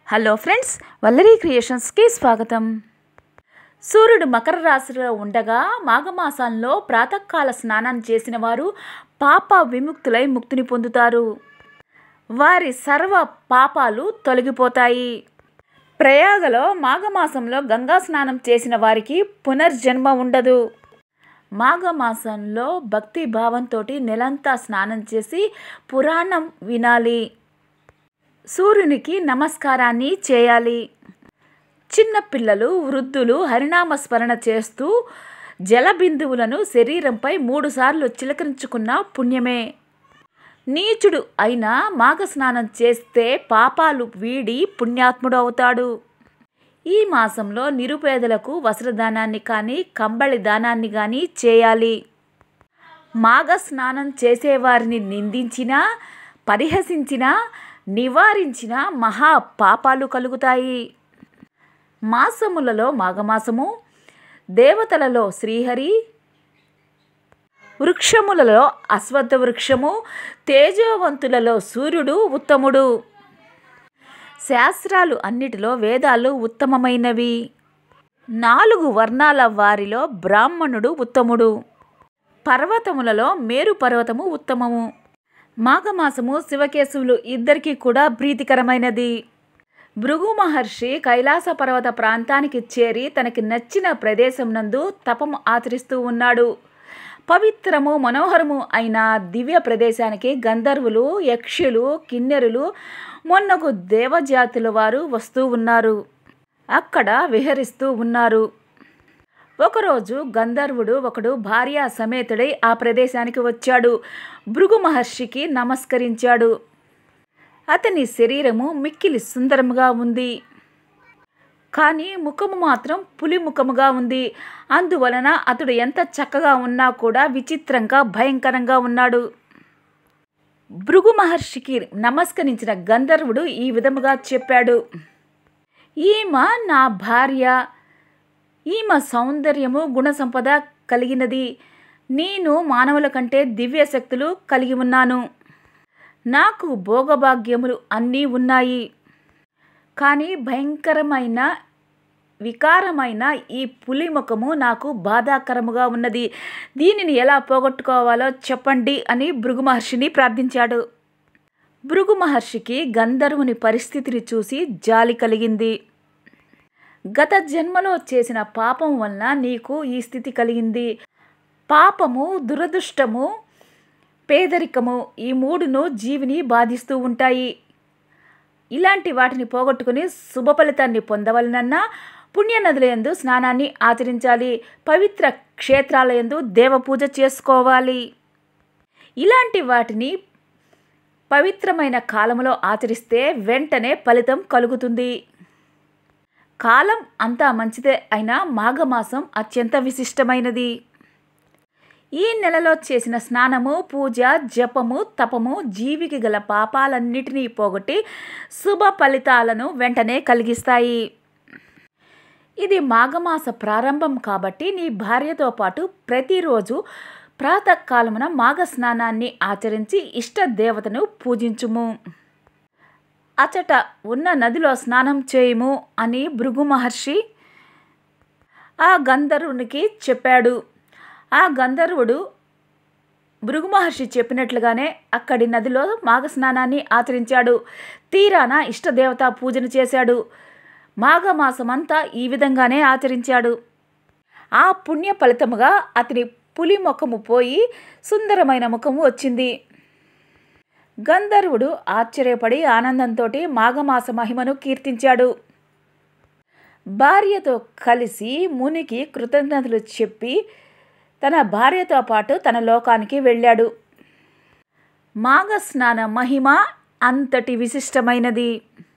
hello friends Vallari క్రియేషన్స్కి స్వాగతం సూర్యుడు మకర రాశిలో ఉండగా మాఘమాసంలో ప్రాతకాల స్నానం చేసిన వారు పాప విముక్తులై ముక్తిని పొందుతారు వారి సర్వ పాపాలు తొలగిపోతాయి ప్రయాగలో మాఘమాసంలో గంగా స్నానం చేసిన వారికి పునర్జన్మ ఉండదు మాఘమాసంలో భక్తి భావంతో నెలంతా స్నానం చేసి పురాణం వినాలి సూర్యునికి నమస్కారాన్ని చేయాలి చిన్నపిల్లలు వృద్ధులు హరినామ స్మరణ చేస్తూ జలబిందువులను శరీరంపై మూడుసార్లు చిలకరించుకున్న పుణ్యమే నీచుడు అయిన మాఘ స్నానం చేస్తే పాపాలు వీడి పుణ్యాత్ముడు అవుతాడు ఈ మాసంలో నిరుపేదలకు వస్త్రదానాన్ని కానీ కంబళి దానాన్ని కానీ చేయాలి మాఘ స్నానం చేసేవారిని నిందించినా పరిహసించినా నివారించిన మహా పాపాలు కలుగుతాయి మాసములలో మాఘమాసము దేవతలలో శ్రీహరి వృక్షములలో అశ్వత్థ వృక్షము తేజోవంతులలో సూర్యుడు ఉత్తముడు శాస్త్రాలు అన్నిటిలో వేదాలు ఉత్తమమైనవి నాలుగు వర్ణాల వారిలో బ్రాహ్మణుడు ఉత్తముడు పర్వతములలో మేరు పర్వతము ఉత్తమము మాఘమాసము శివకేశవులు ఇద్దరికీ కూడా ప్రీతికరమైనది భృగు మహర్షి కైలాస పర్వత ప్రాంతానికి చేరి తనకి నచ్చిన ప్రదేశం నందు తపము ఆచరిస్తూ ఉన్నాడు పవిత్రము మనోహరము అయిన దివ్య ప్రదేశానికి గంధర్వులు యక్షులు కిన్నెరులు మొన్నకు దేవజాతుల వారు వస్తూ ఉన్నారు అక్కడ విహరిస్తూ ఉన్నారు ఒకరోజు గంధర్వుడు ఒకడు భార్య సమేతుడై ఆ ప్రదేశానికి వచ్చాడు భృగు మహర్షికి నమస్కరించాడు అతని శరీరము మిక్కిలి సుందరముగా ఉంది కానీ ముఖము మాత్రం పులి ముఖముగా ఉంది అందువలన అతడు ఎంత చక్కగా ఉన్నా కూడా విచిత్రంగా భయంకరంగా ఉన్నాడు భృగు మహర్షికి నమస్కరించిన గంధర్వుడు ఈ విధముగా చెప్పాడు ఈమె నా భార్య ఈమె సౌందర్యము గుణసంపద కలిగినది నేను మానవుల కంటే దివ్య శక్తులు కలిగి ఉన్నాను నాకు భోగభాగ్యములు అన్నీ ఉన్నాయి కానీ భయంకరమైన వికారమైన ఈ పులి ముఖము నాకు బాధాకరముగా ఉన్నది దీనిని ఎలా పోగొట్టుకోవాలో చెప్పండి అని భృగు మహర్షిని ప్రార్థించాడు భృగు మహర్షికి గంధర్వుని పరిస్థితిని చూసి జాలి కలిగింది గత జన్మలో చేసిన పాపం వలన నీకు ఈ స్థితి కలిగింది పాపము దురదృష్టము పేదరికము ఈ మూడును జీవిని బాధిస్తూ ఉంటాయి ఇలాంటి వాటిని పోగొట్టుకుని శుభ ఫలితాన్ని పొందవలనన్నా పుణ్యనదులందు స్నానాన్ని ఆచరించాలి పవిత్ర క్షేత్రాలయందు దేవపూజ చేసుకోవాలి ఇలాంటి వాటిని పవిత్రమైన కాలములో ఆచరిస్తే వెంటనే ఫలితం కలుగుతుంది కాలం అంతా మంచిదే అయినా మాఘమాసం అత్యంత విశిష్టమైనది ఈ నెలలో చేసిన స్నానము పూజ జపము తపము జీవికి గల పాపాలన్నిటినీ పోగొట్టి శుభ ఫలితాలను వెంటనే కలిగిస్తాయి ఇది మాఘమాస ప్రారంభం కాబట్టి నీ భార్యతో పాటు ప్రతిరోజు ప్రాతకాలమున మాఘ స్నానాన్ని ఆచరించి ఇష్ట దేవతను పూజించుము అచట ఉన్న నదిలో స్నానం చేయుము అని భృగు మహర్షి ఆ గంధర్వునికి చెప్పాడు ఆ గంధర్వుడు భృగు మహర్షి చెప్పినట్లుగానే అక్కడి నదిలో మాఘ స్నానాన్ని ఆచరించాడు తీరాన ఇష్టదేవత పూజను చేశాడు మాఘమాసమంతా ఈ విధంగానే ఆచరించాడు ఆ పుణ్య ఫలితముగా అతని పులి ముఖము పోయి సుందరమైన ముఖము వచ్చింది గంధర్వుడు ఆశ్చర్యపడి ఆనందంతో మాఘమాస మహిమను కీర్తించాడు భార్యతో కలిసి మునికి కృతజ్ఞతలు చెప్పి తన భార్యతో పాటు తన లోకానికి వెళ్ళాడు మాఘ స్నాన మహిమ అంతటి విశిష్టమైనది